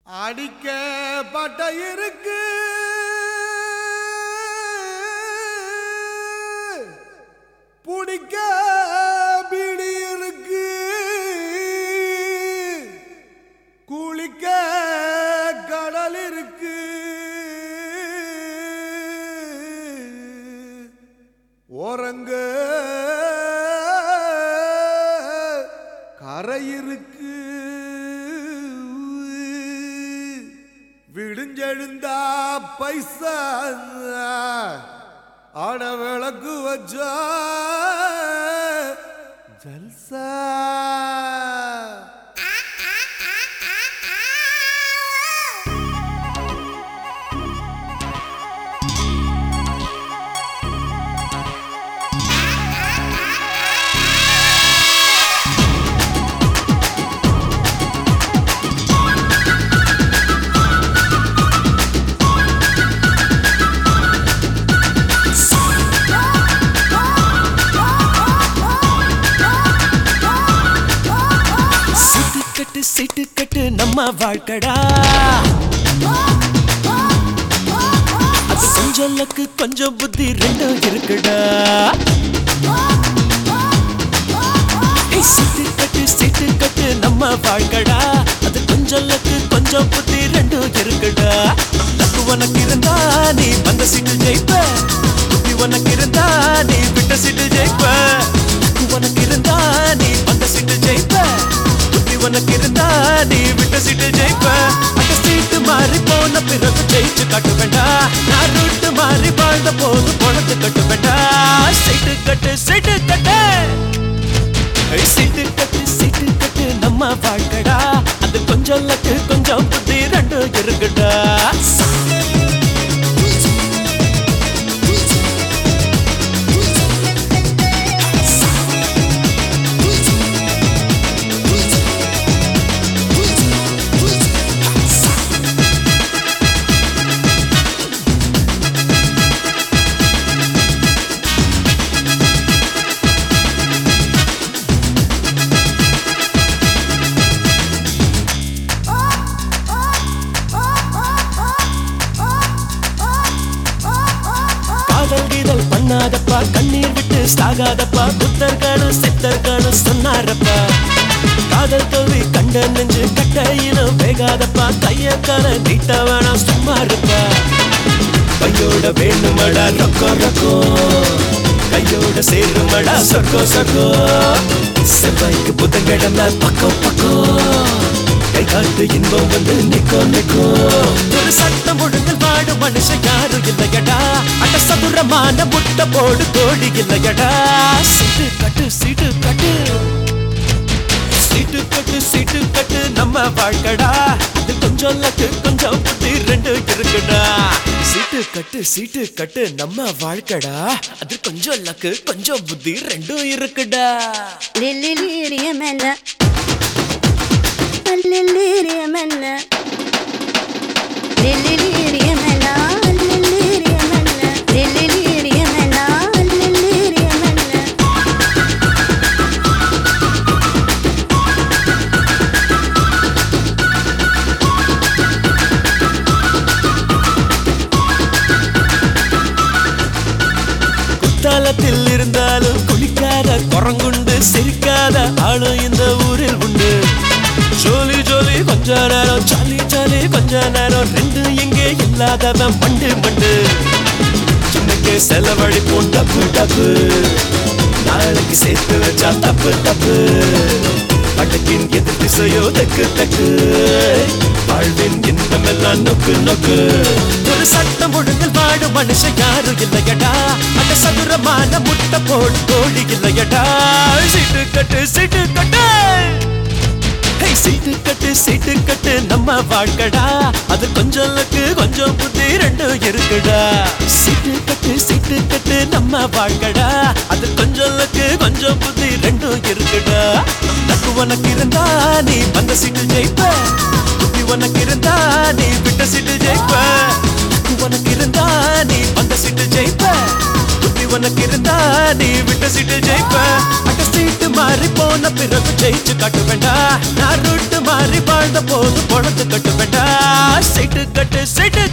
அடிக்க பட்ட இருக்கு புடிக்க பிடி இருக்கு குளிக்க கடல் இருக்கு ஓரங்க கரை இருக்கு விடுஞ்செழுந்தா பைசா ஆட விளக்கு வச்சா ஜல்சா சிட்டு கட்டு சிட்டு கட்டு நம்ம வாழ்க்கடா அது கொஞ்சம் லக்கு கொஞ்சம் புத்தி ரெண்டும் இருக்குடா ஏய், சிட்டு கட்டு சிட்டு கட்டு நம்ம வாழ்க்கடா அது கொஞ்சம் லக்கு கொஞ்சம் புத்தி ரெண்டும் இருக்குடா லக்கு உனக்கு இருந்தா நீ வந்த சீட்டு ஜெயிப்ப புத்தி உனக்கு இருந்தா நீ விட்ட சீட்டு ஜெயிப்ப லக்கு உனக்கு இருந்தா நீ வந்த சீட்டு ஜெயிப்ப புத்தி உனக்கு இருந்தா நீ விட்ட சீட்டு ஜெயிப்ப அந்த சீட்டு மாறி போன பிறகு ஜெயிச்சு காட்ட வேண்டாம் நான் ரூட்டு மாறி வாழ்ந்த போது பொழத்து கட்ட வேண்டாம் சீட்டு கட்டு சீட்டு கட்டு ஏய், சீட்டு கட்டு சீட்டு கட்டு நம்ம வாழ்க்கடா அது கொஞ்சம் லக்கு கொஞ்சம் புத்தி ரெண்டும் இருக்குடா காதல் கீதல் பண்ணாதப்பா கண்ணீர் விட்டு சாகாதப்பா புத்தர்களும் செத்தர்களும் சொன்னாரப்பா காதல் தோல்வி கண்ட நெஞ்சு கட்டையிலும் வேகாதப்பா கைய கால நீட்ட வேணாம் சும்மா இருப்பா கையோட வேணுமடா ரொக்கோ ரொக்கோ கையோட சேருமடா சொக்கோ சொக்கோ செவ்வாய்க்கு புதன்கிழமை பக்கம் பக்கம் கை காட்டு இன்பம் வந்து நிக்கோ நிக்கோ ஒரு சட்டம் ஒழுங்கில் வாடும் மனுஷன் யாரும் இல்லையடா அட சதுரமான முட்டை போடு கோழி இல்லையடா சீட்டு கட்டு சீட்டு கட்டு சீட்டு கட்டு சீட்டு கட்டு நம்ம வாழ்க்கடா அது கொஞ்சம் லக்கு கொஞ்சம் புத்தி ரெண்டு இருக்குடா சீட்டு கட்டு சீட்டு கட்டு நம்ம வாழ்க்கடா அது கொஞ்சம் லக்கு கொஞ்சம் புத்தி ரெண்டும் இருக்குடா ലില്ലിലിരിയമല്ല ലില്ലിലിരിയമല്ല ലില്ലിലിരിയമല്ല ലില്ലിലിരിയമല്ല ലില്ലിലിരിയമല്ല ലില്ലിലിരിയമല്ല குத்தாலத்தில் இருந்தாலும் குளிக்காத குரங்குண்டு சிரிக்காத ஆளும் இந்த ஊரில் உண்டு ஜோலி ஜோலி கொஞ்ச நேரம் ஜாலி ஜாலி கொஞ்ச நேரம் ரெண்டு எங்கே இல்லாதவன் மண்டு மண்டு சின்னக்கே செலவழிப்போம் டப்பு டப்பு நாளைக்கு சேர்த்து வச்சா தப்பு தப்பு படக்கின் எதிர் திசையோ தக்கு தக்கு வாழ்வின் இன்பமெல்லாம் நொக்கு நொக்கு ஒரு சட்டம் ஒழுங்கில் வாடும் மனுஷன் யாரும் இல்லையடா அந்த சதுரமான முட்டை போடு கோழி இல்லையடா சீட்டு கட்டு சீட்டு கட்டு ஹே, சீட்டு கட்டு சீட்டு கட்டு நம்ம வாழ்க்கடா அது கொஞ்சம் லக்கு கொஞ்சம் புத்தி ரெண்டும் இருக்குடா சீட்டு கட்டு சீட்டு கட்டு நம்ம வாழ்க்கடா அது கொஞ்சம் லக்கு கொஞ்சம் புத்தி ரெண்டும் இருக்குடா லக்கு உனக்கு இருந்தா நீ வந்த சீட்டு ஜெயிப்ப புத்தி உனக்கு இருந்தா நீ விட்ட சீட்டு ஜெயிப்ப லக்கு உனக்கு இருந்தா நீ வந்த சீட்டு ஜெயிப்ப புத்தி உனக்கு இருந்தா நீ விட்ட சீட்டு ஜெயிப்ப அட்ட சீட்டு மாறி போன பிறகு ஜெயிச்சு காட்டு வேண்டா நான் ரூட்டு மாறி வாழ்ந்த போது பொழந்து கட்டு வேண்டா சைட்டு கட்டு சைட்டு